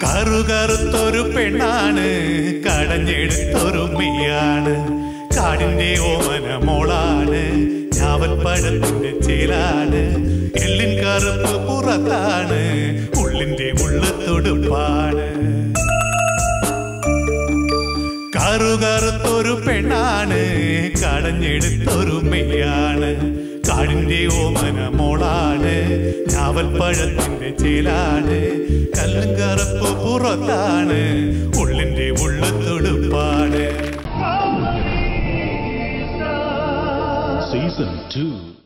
കറുകറുത്തൊരു പെണ്ണാണ് കടഞ്ഞെടുത്തൊരു മെയ്യാണ് കാടിന്റെ ഓമന മോളാണ് ഞാവൽപ്പഴത്തിന്റെ ചേലാണ് എല്ലിൻ കറുപ്പ് പുറത്താണ് ഉള്ളിന്റെ ഉള്ളു തൊടുപ്പാണ് കറുകറുത്തൊരു പെണ്ണാണ് കടഞ്ഞെടുത്തൊരു മെയ്യാണ് കാടിന്റെ ഓമന മോളാണ് ഞാവൽപ്പഴത്തിന്റെ ചേലാണ് കല്ലും കറുപ്പ് പുറത്താണ് ഉള്ളിന്റെ ഉള്ളു തൊടുപ്പാണ് Season 2